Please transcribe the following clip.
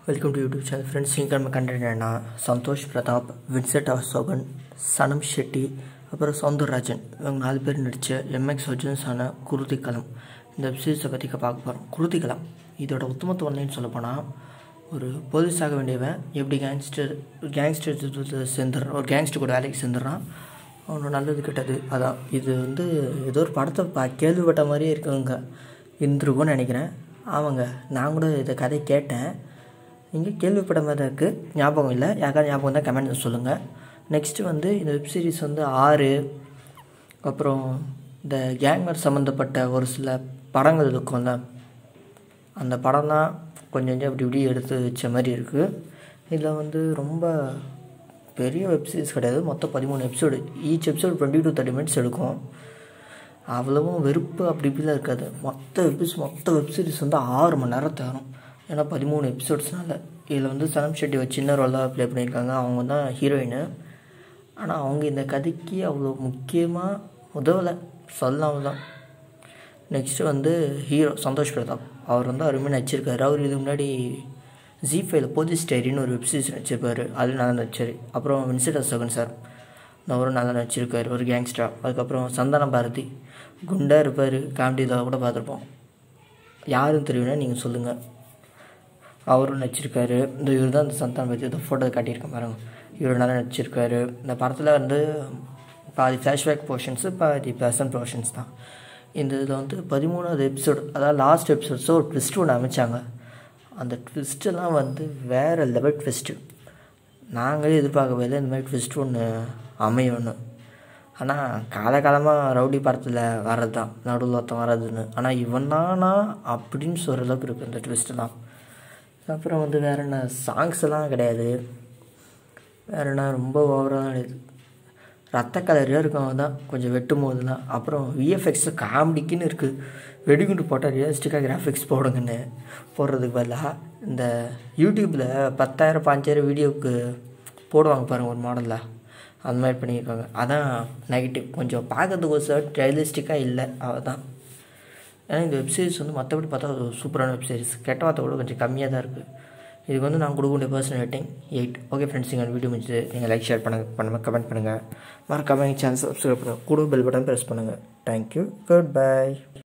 welcome to YouTube channel friends இங்கே நம்ம content என்னன்னா சந்தோஷ் பிரதாப் வின்சென்ட் அசோகன் சனம் ஷெட்டி அப்புறம் சௌந்தரராஜன் இவங்க நாலு பேர் நடித்த எம்எக்ஸ் ஒரிஜினல்ஸான குருதிக்கலம் இந்த வெப்சீரிஸை பற்றி பார்க்க போகிறோம் குருதிக்கலம் இதோட ஒத்துமொத்த ஒன்றைன்னு சொல்ல போனால் ஒரு போலீஸ் ஆக வேண்டியவன் எப்படி கேங்ஸ்டர் கேங்ஸ்டர் சேர்ந்துடுறான் ஒரு கேங்ஸ்டர் கூட வேலைக்கு சேர்ந்துடுறான் அவனோட நல்லது கெட்டது அதான் இது வந்து ஏதோ ஒரு படத்தை பா கேள்விப்பட்ட மாதிரியே இருக்குங்க இருந்திருக்கும்னு நினைக்கிறேன் ஆமாங்க நான் கூட இதை கதை கேட்டேன் இங்கே கேள்விப்பட்ட மாதிரி தான் இருக்குது ஞாபகம் இல்லை யாருக்காவது ஞாபகம் தான் கமெண்ட் சொல்லுங்கள் நெக்ஸ்ட்டு வந்து இந்த வெப் சீரிஸ் வந்து ஆறு அப்புறம் இந்த கேங்கர் சம்மந்தப்பட்ட ஒரு சில படங்கள் இருக்கும்ல அந்த படம் தான் கொஞ்சம் கொஞ்சம் அப்படி இப்படி எடுத்து வச்ச மாதிரி இருக்குது இதில் வந்து ரொம்ப பெரிய வெப் சீரிஸ் கிடையாது மொத்தம் பதிமூணு episode each episode twenty to thirty minutes எடுக்கும் அவ்வளவும் வெறுப்பு அப்படி இப்படிலாம் இருக்காது மொத்த எபிஸ் மொத்த வெப் சீரிஸ் வந்து ஆறு மணி நேரம் தரும் ஏன்னா பதிமூணு எபிசோட்ஸ்னால இதில் வந்து சனம் ஷெட்டி ஒரு சின்ன ரோலாக ப்ளே பண்ணியிருக்காங்க அவங்க தான் ஹீரோயின் ஆனால் அவங்க இந்த கதைக்கு அவ்வளோ முக்கியமாக உதவலை சொல்லலாம் தான் நெக்ஸ்ட்டு வந்து ஹீரோ சந்தோஷ் பிரதாப் அவர் வந்து அருமையாக நடிச்சிருக்காரு அவர் இதுக்கு முன்னாடி ஜி ஃபைவ்ல போலீஸ் ஸ்டைரின்னு ஒரு வெப்சீரிஸ் நடிச்சிருப்பார் அதில் நல்லா நடிச்சார் அப்புறம் வின்சென்ட் அசோகன் சார் அவரும் நல்லா நடிச்சிருக்காரு ஒரு கேங்ஸ்டர் அதுக்கப்புறம் சந்தான பாரதி குண்டாக இருப்பார் காமெடி இதாக கூட பார்த்துருப்போம் யாரும் தெரியும்னா நீங்கள் சொல்லுங்கள் அவரும் நடிச்சிருக்காரு இந்த இவர் தான் இந்த சந்தான பாரதி இந்த ஃபோட்டோ காட்டியிருக்கேன் பாருங்க இவர் நல்லா நடிச்சிருக்காரு இந்த படத்தில் வந்து பாதி ஃப்ளாஷ்பேக் போர்ஷன்ஸு பாதி ப்ளசன்ட் போர்ஷன்ஸ் தான் இந்த இதில் வந்து பதிமூணாவது எபிசோடு அதாவது லாஸ்ட் எபிசோட்ஸோ ஒரு ட்விஸ்ட் ஒன்று அமைச்சாங்க அந்த ட்விஸ்ட்டெல்லாம் வந்து வேறு லெவல் ட்விஸ்ட்டு நாங்களே எதிர்பார்க்கவே இல்லை இந்த மாதிரி ட்விஸ்ட் ஒன்று அமையணும் ஆனால் காலகாலமாக ரவுடி படத்தில் வர்றது தான் நடுவில் ஒருத்தன் வர்றதுன்னு ஆனால் இவன் தானா அப்படின்னு சொல்கிற அளவுக்கு இருக்குது இந்த ட்விஸ்ட்டெல்லாம் அப்புறம் வந்து வேறு என்ன சாங்ஸ் எல்லாம் கிடையாது வேறு என்ன ரொம்ப ஓவராக கிடையாது ரத்த கலரியாக இருக்கும் அவன் தான் கொஞ்சம் வெட்டும் போதுலாம் அப்புறம் விஎஃப்எக்ஸ் காமெடிக்குன்னு இருக்குது வெடிகுண்டு போட்டால் ரியலிஸ்டிக்காக கிராஃபிக்ஸ் போடுங்கன்னு போடுறதுக்கு பதிலாக இந்த யூடியூப்பில் பத்தாயிரம் பாஞ்சாயிரம் வீடியோவுக்கு போடுவாங்க பாருங்கள் ஒரு மாடலில் அந்த மாதிரி பண்ணியிருக்காங்க அதான் நெகட்டிவ் கொஞ்சம் பார்க்கறதுக்கு ஒரு சார் ரியலிஸ்டிக்காக இல்லை அவள் தான் ஏன்னா இந்த வெப்சீரிஸ் வந்து மற்றபடி பார்த்தா ஒரு சூப்பரான வெப்சீரிஸ் கெட்ட வார்த்தை கூட கொஞ்சம் கம்மியாக தான் இருக்குது இதுக்கு வந்து நான் கொடுக்க வேண்டிய personal rating eight okay friends நீங்கள் வீடியோ முடிஞ்சு நீங்கள் லைக் ஷேர் பண்ணுங்கள் பண்ணுங்கள் கமெண்ட் பண்ணுங்கள் மறக்காமல் எங்கள் சேனல் சப்ஸ்கிரைப் பண்ணுங்கள் கூட பெல் பட்டன் ப்ரெஸ் பண்ணுங்கள் தேங்க்யூ குட் பை